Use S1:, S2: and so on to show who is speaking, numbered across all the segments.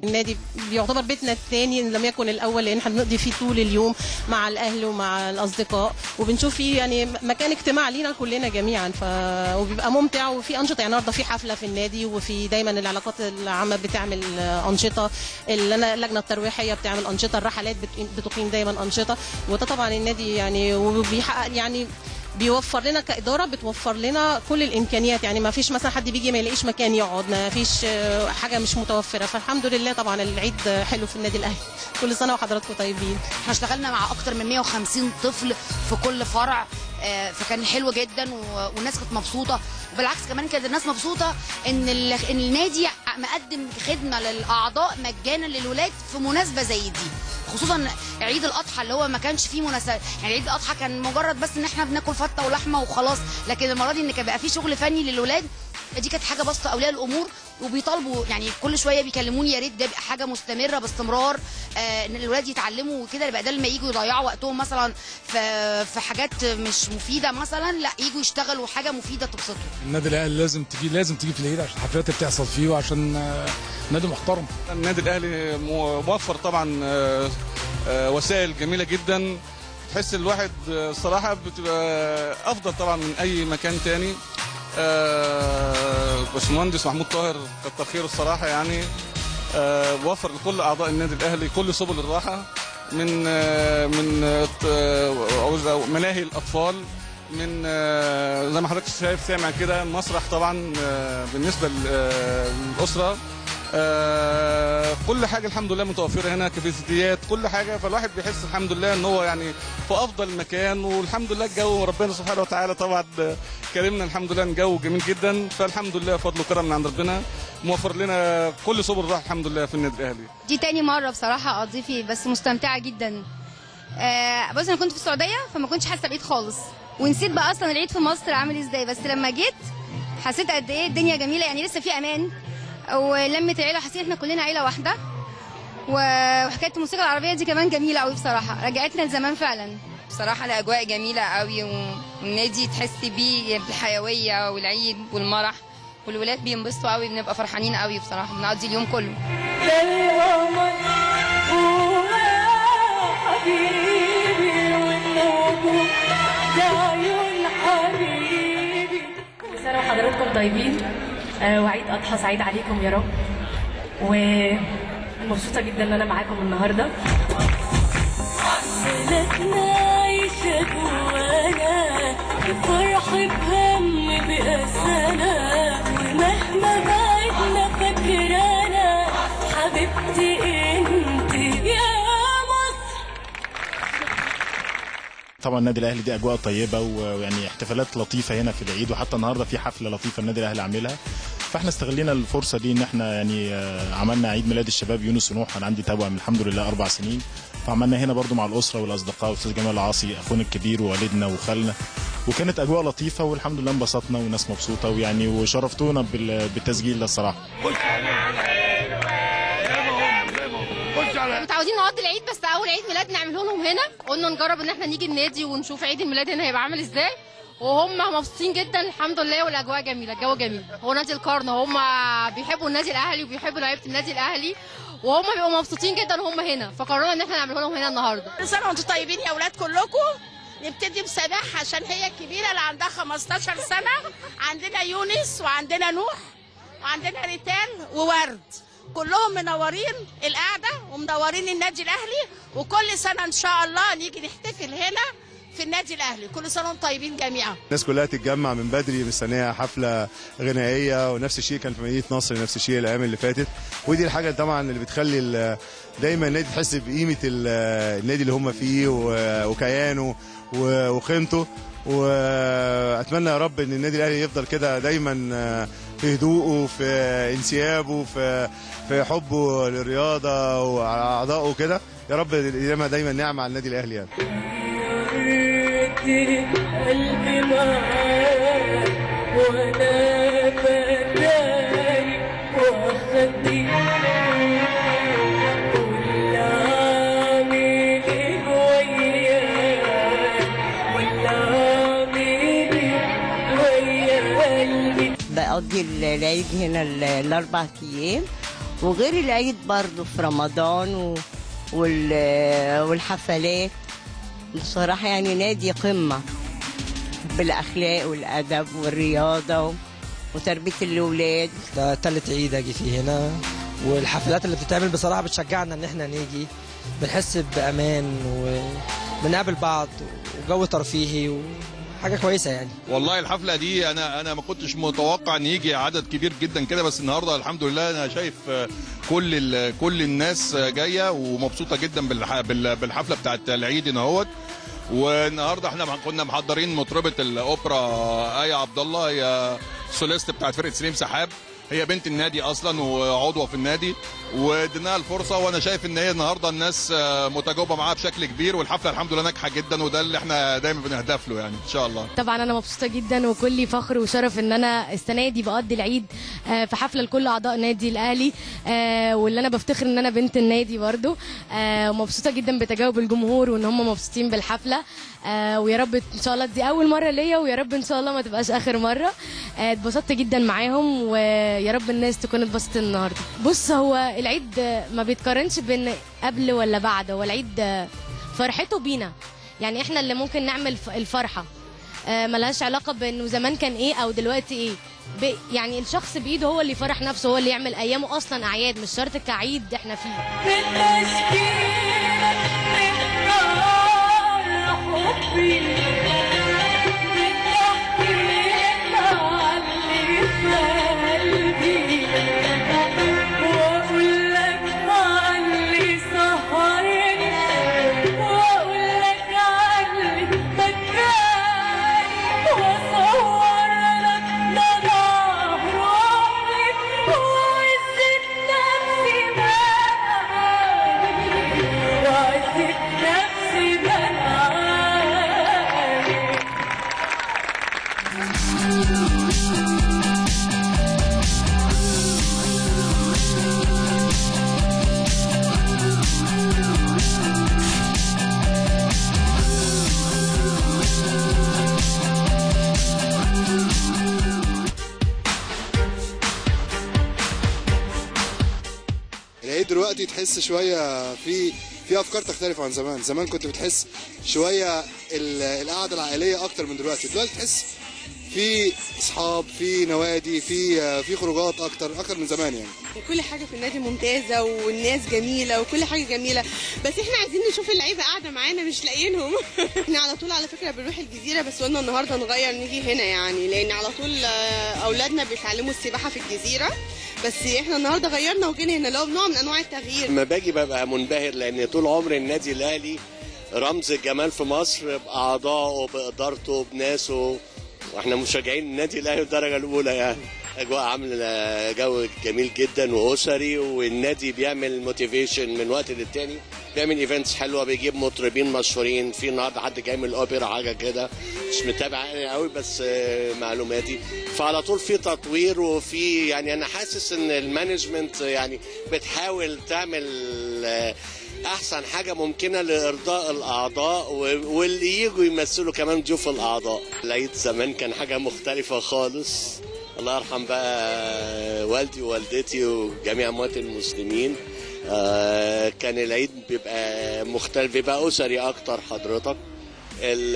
S1: النادي بيعتبر بيتنا الثاني ان لم يكن الاول لان احنا بنقضي فيه طول اليوم مع الاهل ومع الاصدقاء وبنشوف فيه يعني مكان اجتماع لينا كلنا جميعا ف وبيبقى ممتع وفي انشطه يعني النهارده في حفله في النادي وفي دايما العلاقات العامه بتعمل انشطه اللجنه اللجنه الترويحيه بتعمل انشطه الرحلات بت- بتقيم دايما انشطه وده طبعا النادي يعني وبيحقق يعني بيوفر لنا كاداره بتوفر لنا كل الامكانيات يعني ما فيش مثلا حد بيجي ما يلاقيش مكان يقعد ما فيش آه، حاجه مش متوفره فالحمد لله طبعا العيد حلو في النادي الاهلي كل سنه وحضراتكم طيبين
S2: احنا اشتغلنا مع اكتر من 150 طفل في كل فرع آه، فكان حلو جدا و- والناس كانت مبسوطه وبالعكس كمان كانت الناس مبسوطه ان ال- ان النادي مقدم خدمه للاعضاء مجانا للولاد في مناسبه زي دي خصوصا عيد الاضحى اللي هو ما كانش فيه مناسبه يعني عيد الاضحى كان مجرد بس ان احنا بناكل فته ولحمه وخلاص لكن المره دي ان كان بقى فيه شغل فني للولاد دي كانت حاجه بسيطه اولياء الامور وبيطالبوا يعني كل شويه بيكلموني يا ريت ده يبقى حاجه مستمره باستمرار آه ان الولاد يتعلموا وكده يبقى بدل ما يجوا يضيعوا وقتهم مثلا في في حاجات مش مفيده مثلا لا يجوا يشتغلوا حاجه مفيده تبسطهم
S3: النادي الاهلي لازم تجي لازم تيجي في العيد عشان الحفلات اللي بتحصل فيه وعشان آه، نادي محترم
S4: النادي الاهلي مو- موفر طبعا آه، آه، وسائل جميله جدا تحس الواحد آه، الصراحه بتبقى افضل طبعا من اي مكان تاني آه، باشمهندس محمود طاهر كتر خيره الصراحه يعني آه، وفر لكل اعضاء النادي الاهلي كل سبل الراحه من آه، من آه، آه، ملاهي الاطفال من آه، زي ما حضرتك شايف سامع كده مسرح طبعا آه، بالنسبه ل- آه، للاسره آه، كل حاجه الحمد لله متوفره هنا كافيتريات كل حاجه فالواحد بيحس الحمد لله ان هو يعني في افضل مكان والحمد لله الجو ربنا سبحانه وتعالى طبعا آه، كرمنا الحمد لله إن جو جميل جدا فالحمد لله فضل وكرم من عند ربنا موفر لنا كل سبل الراحه الحمد لله في النادي الاهلي
S5: دي تاني مرة بصراحة أقضي فيه بس مستمتعة جدا آه بص أنا كنت في السعودية فما كنتش حاسة بعيد خالص ونسيت بقى أصلا العيد في مصر عامل إزاي بس لما جيت حسيت قد إيه الدنيا جميلة يعني لسه في أمان ولمة العيلة حسيت إحنا كلنا عيلة واحدة و- وحكاية الموسيقى العربية دي كمان جميلة قوي بصراحة رجعتنا لزمان فعلا
S6: بصراحة الأجواء جميلة قوي والنادي تحسي بيه بالحيوية والعيد والمرح والولاد بينبسطوا قوي بنبقى فرحانين قوي بصراحة بنقضي اليوم كله
S7: كل سنة وحضراتكم طيبين آه، وعيد أضحى سعيد عليكم يا رب ومبسوطة جدا إن أنا معاكم النهاردة
S8: بلدنا عايشة جوانا بفرح بهم بأسانا ومهما بعدنا فاكرانا حبيبتي انت يا مصر
S9: طبعا النادي الاهلي دي اجواء طيبه ويعني احتفالات لطيفه هنا في العيد وحتى النهارده في حفله لطيفه النادي الاهلي عاملها فاحنا استغلينا الفرصه دي ان احنا يعني آه، عملنا عيد ميلاد الشباب يونس ونوح انا عندي توأم الحمد لله اربع سنين فعملنا هنا برضو مع الاسره والاصدقاء واستاذ جمال العاصي اخونا الكبير ووالدنا وخالنا وكانت اجواء لطيفه والحمد لله انبسطنا والناس مبسوطه ويعني وشرفتونا بال- بالتسجيل ده الصراحه
S5: متعودين نقضي العيد بس اول عيد ميلاد نعمله لهم هنا قلنا نجرب ان احنا نيجي النادي ونشوف عيد الميلاد هنا هيبقى عامل ازاي وهم مبسوطين جدا الحمد لله والاجواء جميله الجو جميل هو نادي القرن هم بيحبوا النادي الاهلي وبيحبوا لعيبه النادي الاهلي وهم بيبقوا مبسوطين جدا هم هنا فقررنا ان احنا نعمله لهم هنا النهارده
S10: كل سنه وانتم طيبين يا اولاد كلكم نبتدي بسماح عشان هي الكبيره اللي عندها 15 سنه عندنا يونس وعندنا نوح وعندنا ريتان وورد كلهم منورين القعده ومنورين النادي الاهلي وكل سنه ان شاء الله نيجي نحتفل هنا في النادي الاهلي كل سنه وانتم طيبين جميعا
S11: الناس كلها تتجمع من بدري مستنيه حفله غنائيه ونفس الشيء كان في مدينه نصر نفس الشيء الايام اللي فاتت ودي الحاجه طبعا اللي بتخلي ال- دايما النادي تحس بقيمه ال- النادي اللي هم فيه و- وكيانه و- وقيمته واتمنى يا رب ان النادي الاهلي يفضل كده دايما في هدوءه في انسيابه في في حبه للرياضه واعضائه كده يا رب دايما دايما نعمه على النادي الاهلي يعني
S8: قلبي معاك وانا فداي واخدي كل عامل وياك ولا عامل ويا قلبي
S12: بقضي العيد هنا ال- الأربع أيام وغير العيد برضه في رمضان و... وال... والحفلات بصراحة يعني نادي قمة بالأخلاق والأدب والرياضة و... وتربية الأولاد
S13: ده تالت عيد اجي فيه هنا والحفلات اللي بتتعمل بصراحه بتشجعنا ان احنا نيجي بنحس بامان وبنقابل بعض وجو ترفيهي وحاجه كويسه يعني
S14: والله الحفله دي انا انا ما كنتش متوقع ان يجي عدد كبير جدا كده بس النهارده الحمد لله انا شايف آه، كل ال- كل الناس آه، جايه ومبسوطه جدا بالح- بال- بالحفله بتاعت العيد هنا اهوت والنهارده احنا كنا محضرين مطربه الاوبرا ايه عبد الله هي سوليست بتاعت فرقه سليم سحاب هي بنت النادي اصلا وعضوه في النادي واديناها الفرصه وانا شايف ان هي النهارده الناس آه، متجاوبه معاها بشكل كبير والحفله الحمد لله ناجحه جدا وده اللي احنا دايما بنهدف له يعني ان شاء الله
S15: طبعا انا مبسوطه جدا وكلي فخر وشرف ان انا السنه دي بقضي العيد آه، في حفله لكل اعضاء نادي الاهلي آه، واللي انا بفتخر ان انا بنت النادي برضو آه، ومبسوطه جدا بتجاوب الجمهور وان هم مبسوطين بالحفله آه، ويا رب ان شاء الله دي اول مره ليا ويا رب ان شاء الله ما تبقاش اخر مره آه، اتبسطت جدا معاهم ويا رب الناس تكون اتبسطت النهارده بص هو العيد آه، ما بيتقارنش بين قبل ولا بعد هو العيد آه، فرحته بينا يعني احنا اللي ممكن نعمل ف- الفرحه آه، ملهاش علاقه بانه زمان كان ايه او دلوقتي ايه ب- يعني الشخص بايده هو اللي يفرح نفسه هو اللي يعمل ايامه اصلا اعياد مش شرط كعيد احنا فيه
S16: العيد دلوقتي تحس شويه في في افكار تختلف عن زمان زمان كنت بتحس شويه ال- القعده العائليه اكتر من دلوقتي دلوقتي تحس في اصحاب في نوادي في في خروجات اكتر اكتر من زمان يعني
S17: كل حاجة في النادي ممتازة والناس جميلة وكل حاجة جميلة بس احنا عايزين نشوف اللعيبة قاعدة معانا مش لاقيينهم احنا على طول على فكرة بنروح الجزيرة بس قلنا النهاردة نغير نيجي هنا يعني لأن على طول آه، أولادنا بيتعلموا السباحة في الجزيرة بس احنا النهاردة غيرنا وجينا هنا لو نوع من أنواع التغيير
S18: لما باجي ببقى منبهر لان طول عمر النادي الاهلي رمز الجمال في مصر باعضائه بادارته بناسه واحنا مشجعين النادي الاهلي الدرجه الاولى يعني اجواء عامله جو جميل جدا واسري والنادي بيعمل موتيفيشن من وقت للتاني بيعمل ايفنتس حلوه بيجيب مطربين مشهورين في النهارده حد جاي من الاوبرا حاجه كده مش متابع يعني قوي بس آه، معلوماتي فعلى طول في تطوير وفي يعني انا حاسس ان المانجمنت يعني بتحاول تعمل آه، احسن حاجه ممكنه لارضاء الاعضاء و- واللي يجوا يمثلوا كمان ضيوف الاعضاء العيد زمان كان حاجه مختلفه خالص الله يرحم بقى والدي ووالدتي وجميع اموات المسلمين آه، كان العيد بيبقى مختلف بيبقى اسري اكتر حضرتك ال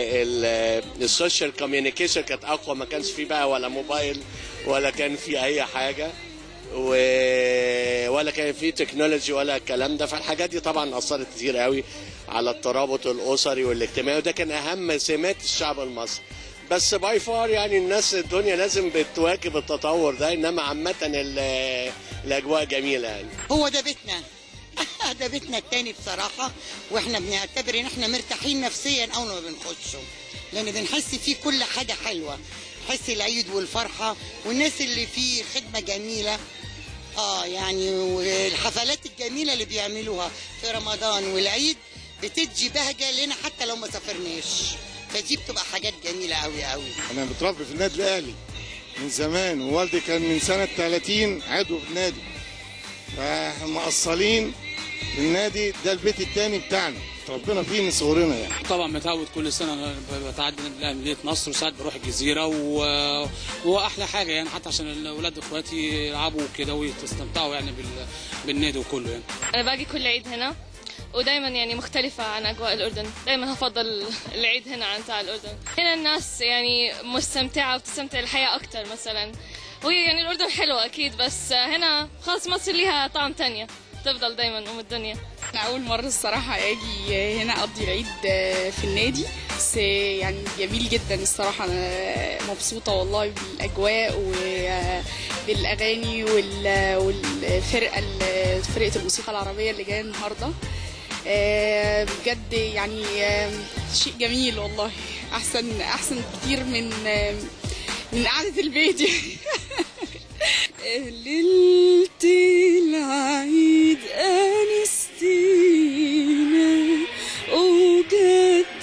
S18: ال السوشيال كوميونيكيشن كانت اقوى ما كانش فيه بقى ولا موبايل ولا كان في اي حاجه و... ولا كان في تكنولوجي ولا الكلام ده فالحاجات دي طبعا اثرت كتير قوي على الترابط الاسري والاجتماعي وده كان اهم سمات الشعب المصري بس باي فار يعني الناس الدنيا لازم بتواكب التطور ده انما عامه ال- الاجواء جميله يعني
S19: هو ده بيتنا ده بيتنا التاني بصراحة واحنا بنعتبر ان احنا مرتاحين نفسيا اول ما بنخشه لان بنحس فيه كل حاجة حلوة نحس العيد والفرحة والناس اللي فيه خدمة جميلة اه يعني والحفلات الجميلة اللي بيعملوها في رمضان والعيد بتدي بهجة لنا حتى لو ما سافرناش فدي بتبقى حاجات جميلة قوي قوي
S20: انا متربي في النادي الاهلي من زمان ووالدي كان من سنه 30 عضو في النادي فاحنا مقصلين النادي ده البيت التاني بتاعنا ربنا فيه من صغرنا يعني
S21: طبعا متعود كل سنه بتعدي مدينه نصر وساعات بروح الجزيره و... واحلى حاجه يعني حتى عشان الاولاد اخواتي يلعبوا كده ويستمتعوا يعني بال... بالنادي وكله يعني
S22: انا باجي كل عيد هنا ودايما يعني مختلفة عن أجواء الأردن دايما هفضل العيد هنا عن بتاع الأردن هنا الناس يعني مستمتعة وبتستمتع الحياة أكتر مثلا وهي يعني الأردن حلوة أكيد بس هنا خلاص مصر ليها طعم تانية تفضل دايما أم الدنيا
S23: أنا أول مرة الصراحة أجي هنا أقضي العيد في النادي بس يعني جميل جدا الصراحة أنا مبسوطة والله بالأجواء وبالأغاني وال- والفرقة فرقة الموسيقى العربية اللي جاية النهاردة آه، بجد يعني آه، شيء جميل والله أحسن أحسن كتير من آه، من قعدة البيت يعني ليلة العيد أنستينا وجددت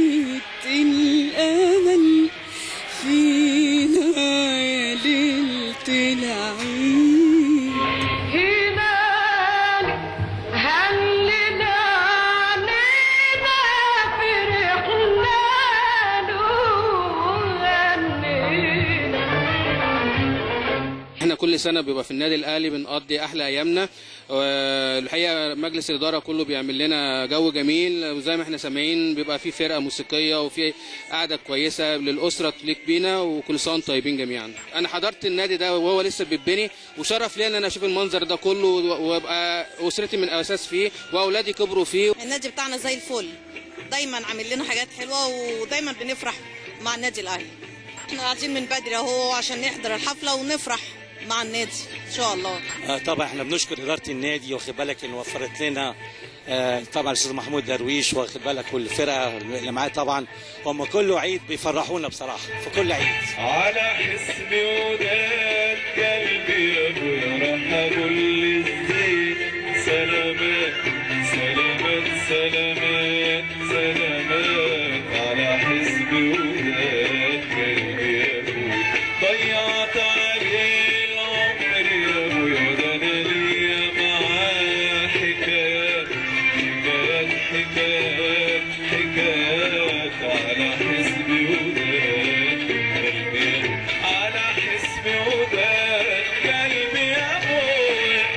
S23: الأمل فينا يا ليلة العيد
S8: هلال هلنا علينا فرحنا له غنينا
S21: احنا كل سنه بيبقى في النادي الاهلي بنقضي احلى ايامنا والحقيقه مجلس الاداره كله بيعمل لنا جو جميل وزي ما احنا سامعين بيبقى في فرقه موسيقيه وفي قعده كويسه للاسره تليق بينا وكل سنه وانتم طيبين جميعا انا حضرت النادي ده وهو لسه بيتبني وشرف ليا ان انا اشوف المنظر ده كله وابقى اسرتي من الاساس فيه واولادي كبروا فيه
S24: النادي بتاعنا زي الفل دايما عامل لنا حاجات حلوه ودايما بنفرح مع النادي الاهلي احنا قاعدين من بدري اهو عشان نحضر الحفله ونفرح مع النادي ان شاء الله
S25: آه، طبعا احنا بنشكر اداره النادي واخد بالك اللي وفرت لنا آه، طبعا الاستاذ محمود درويش واخد بالك والفرقه اللي معاه طبعا هم كله عيد بيفرحونا بصراحه في كل عيد
S8: على حسب وداد قلبي يا ابويا راح اقول ازاي سلامات سلامات سلامات سلامات على حسب وداد قلبي يا ابويا ضيعت عليه العمر يا ابويا ده انا ليا معاه حكايات حكايات حكايات حكايات على حسب وداد قلبي على حسب وداد قلبي يا ابويا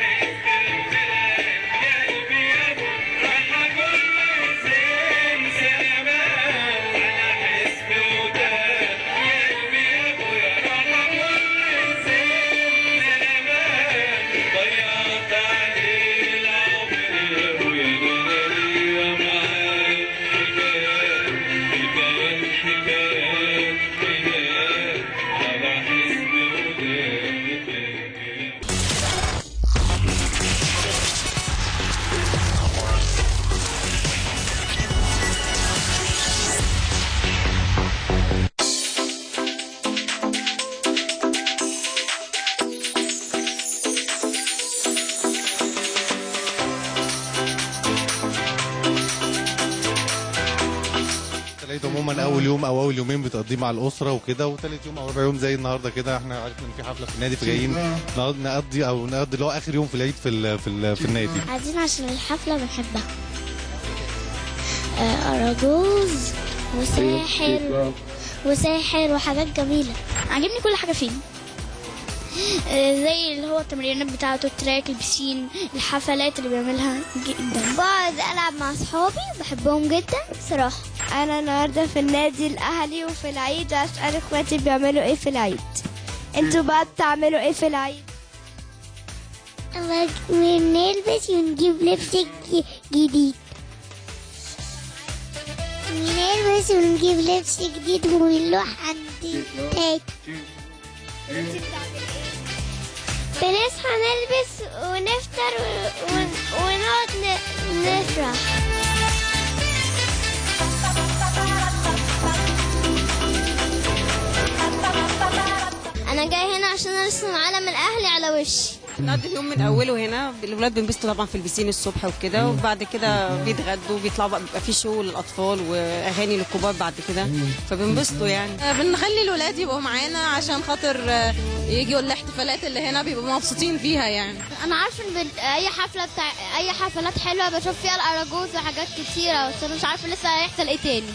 S8: قلبي يا ابويا راح اقول زين سلامات على حسب وداد قلبي يا ابويا راح اقول زين سلامات ضيعت عليه العمر يا ابويا ده انا ليا معاه حكايات حكايات حكايات حكايات على حسب وداد
S26: العيد عموما اول يوم او اول يومين بتقضيه مع الاسره وكده وثالث يوم او رابع يوم زي النهارده كده احنا عرفنا ان في حفله في النادي فجايين نقض- نقضي او نقضي اللي هو اخر يوم في العيد في ال في, ال في النادي
S27: قاعدين عشان الحفلة بنحبها آه، أراجوز وساحر وساحر وحاجات جميلة عاجبني كل حاجة فيه آه، زي اللي هو التمرينات بتاعته التراك البسين الحفلات اللي بيعملها جدا بقعد ألعب مع صحابي بحبهم جدا صراحة أنا النهاردة في النادي الأهلي وفي العيد أسأل إخواتي بيعملوا إيه في العيد انتوا بقى بتعملوا إيه في العيد
S28: ونلبس ونجيب لبس ج- جديد نلبس ونجيب لبس جديد ونروح عند تاج بنصحى نلبس ونفطر و- ون- ونقعد ن- نفرح
S27: أنا جاي هنا عشان أرسم علم الأهلي على وشي
S29: بنقضي اليوم من اوله هنا الولاد بينبسطوا طبعا في البسين الصبح وكده وبعد كده بيتغدوا بيطلعوا بقى بيبقى في شو للاطفال واغاني للكبار بعد كده فبينبسطوا يعني
S1: بنخلي الولاد يبقوا معانا عشان خاطر
S2: يجوا الاحتفالات اللي هنا بيبقوا مبسوطين فيها يعني
S27: انا عارفه ان بال- اي حفله بتاع اي حفلات حلوه بشوف فيها الاراجوز وحاجات كتيره بس انا مش عارفه لسه هيحصل ايه تاني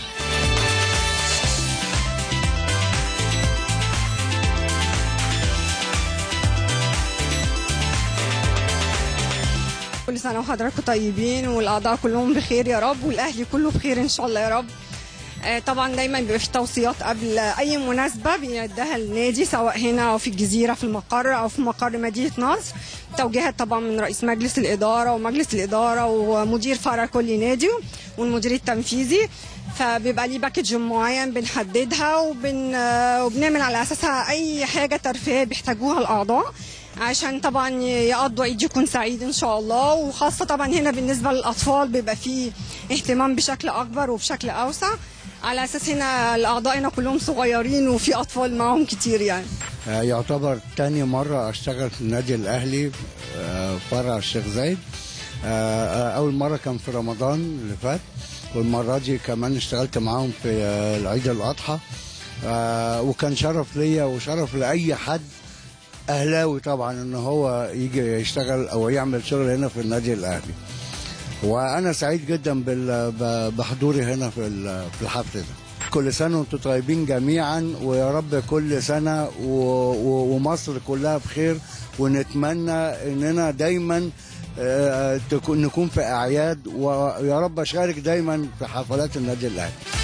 S3: كل سنة وحضراتكم طيبين والأعضاء كلهم بخير يا رب والأهلي كله بخير إن شاء الله يا رب آه، طبعا دايما بيبقى في توصيات قبل أي مناسبة بيديها النادي سواء هنا أو في الجزيرة في المقر أو في مقر مدينة نصر توجيهات طبعا من رئيس مجلس الإدارة ومجلس الإدارة ومدير فرع كل نادي والمدير التنفيذي فبيبقى ليه باكج معين بنحددها وبن آه، وبنعمل على أساسها أي حاجة ترفيهية بيحتاجوها الأعضاء عشان طبعا يقضوا عيد يكون سعيد ان شاء الله وخاصه طبعا هنا بالنسبه للاطفال بيبقى فيه اهتمام بشكل اكبر وبشكل اوسع على اساس هنا الاعضاء هنا كلهم صغيرين وفي اطفال معاهم كتير يعني
S4: آه، يعتبر تاني مرة أشتغل في النادي الأهلي آه، فرع الشيخ زايد آه، آه، أول مرة كان في رمضان اللي فات والمرة دي كمان اشتغلت معاهم في آه، العيد الأضحى آه، وكان شرف ليا وشرف لأي حد أهلاوي طبعا إن هو يجي يشتغل أو يعمل شغل هنا في النادي الأهلي وأنا سعيد جدا بال- ب- بحضوري هنا في ال- في الحفل ده كل سنة وانتم طيبين جميعا ويا رب كل سنة و... و... ومصر كلها بخير ونتمنى اننا دايما آه، تكون نكون في اعياد ويا رب اشارك دايما في حفلات النادي الاهلي